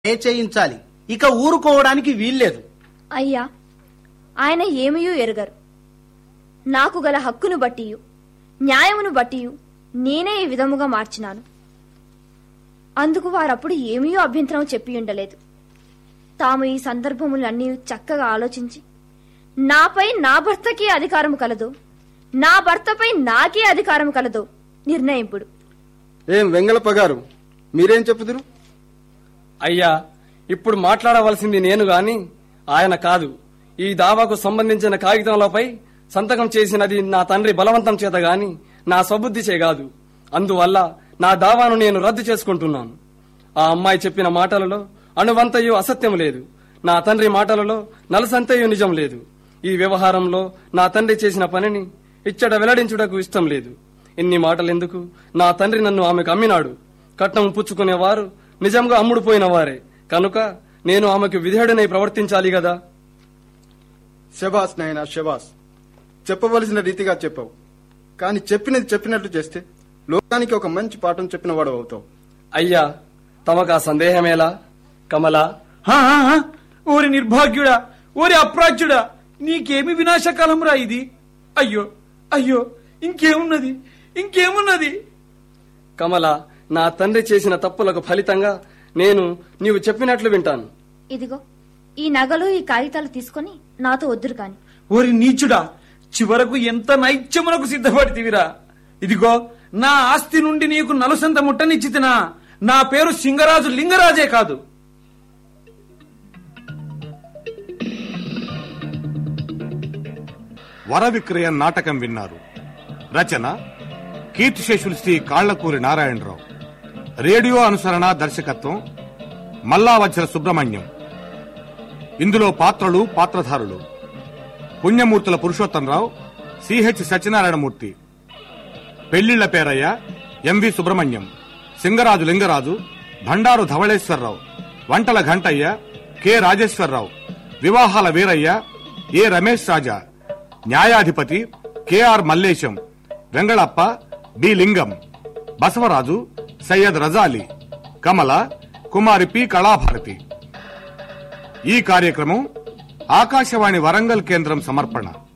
ఏ చేయించాలి ఇక ఊరుకోవడానికి వీల్లేదు అయ్యా ఆయన ఏమయూ ఎరుగరు నాకు గల హక్కును బట్టియు న్యాయమును బట్టియు నేనే ఈ విధముగా మార్చినాను అందుకు వారప్పుడు ఏమీ అభ్యంతరం చెప్పి ఉండలేదు తాము ఈ సందర్భములన్నీ చక్కగా ఆలోచించి నాపై నా భర్తకి అధికారము కలదు నా భర్తపై నాకే అధికారం కలదు నిర్ణయింపుడు ఏం వెంగళప్ప గారు మీరేం చెప్పుదురు అయ్యా ఇప్పుడు మాట్లాడవలసింది నేను గాని ఆయన కాదు ఈ దావాకు సంబంధించిన కాగితంలపై సంతకం చేసినది నా తండ్రి బలవంతం చేత గాని నా స్వబుద్ధి చే కాదు అందువల్ల నా దావాను నేను రద్దు చేసుకుంటున్నాను ఆ అమ్మాయి చెప్పిన మాటలలో అణువంతయు అసత్యం లేదు నా తండ్రి మాటలలో నలసంతయు నిజం లేదు ఈ వ్యవహారంలో నా తండ్రి చేసిన పనిని ఇచ్చట వెల్లడించుటకు ఇష్టం లేదు ఇన్ని మాటలెందుకు నా తండ్రి నన్ను ఆమెకు అమ్మినాడు కట్నం పుచ్చుకునేవారు నిజంగా అమ్ముడుపోయిన వారే కనుక నేను ఆమెకు విధేయుడనై ప్రవర్తించాలి గదా శబాస్ నాయనా శబాస్ చెప్పవలసిన రీతిగా చెప్పావు కానీ చెప్పినది చెప్పినట్లు చేస్తే లోకానికి ఒక మంచి పాఠం చెప్పిన వాడు అవుతావు అయ్యా తమకా సందేహమేలా కమలా హా, హా, హా. ఓరి నిర్భాగ్యుడా ఓరి అప్రాచ్యుడా నీకేమి వినాశకాలంరా ఇది అయ్యో అయ్యో ఇంకేమున్నది ఇంకేమున్నది కమల నా తండ్రి చేసిన తప్పులకు ఫలితంగా నేను నీవు చెప్పినట్లు వింటాను ఇదిగో ఈ నగలు ఈ కాగితాలు తీసుకొని నాతో వద్దురు కాని ఓరి నీచుడా చివరకు ఎంత నైత్యమునకు సిద్ధపడితివిరా ఇదిగో నా ఆస్తి నుండి నీకు నలుసంత ముట్టనిచ్చితినా నా పేరు సింగరాజు లింగరాజే కాదు వర విక్రయ నాటకం విన్నారు రచన కీర్తిశేషులు శ్రీ కాళ్లకూరి నారాయణరావు రేడియో అనుసరణ దర్శకత్వం మల్లావచ్చల సుబ్రహ్మణ్యం ఇందులో పాత్రలు పాత్రధారులు పుణ్యమూర్తుల పురుషోత్తంరావు సిహెచ్ సత్యనారాయణమూర్తి పెళ్లిళ్ల పేరయ్య ఎంవి సుబ్రహ్మణ్యం సింగరాజు లింగరాజు భండారు ధవళేశ్వరరావు వంటల ఘంటయ్య కె రాజేశ్వరరావు వివాహాల వీరయ్య ఏ రమేష్ రాజా న్యాయాధిపతి KR Mallesham Vengalappa B Lingam Basavaraju Syed Razali Kamala Kumari P Kalabharati ఈ కార్యక్రమం ఆకాశవాణి వరంగల్ కేంద్రం సమర్పణ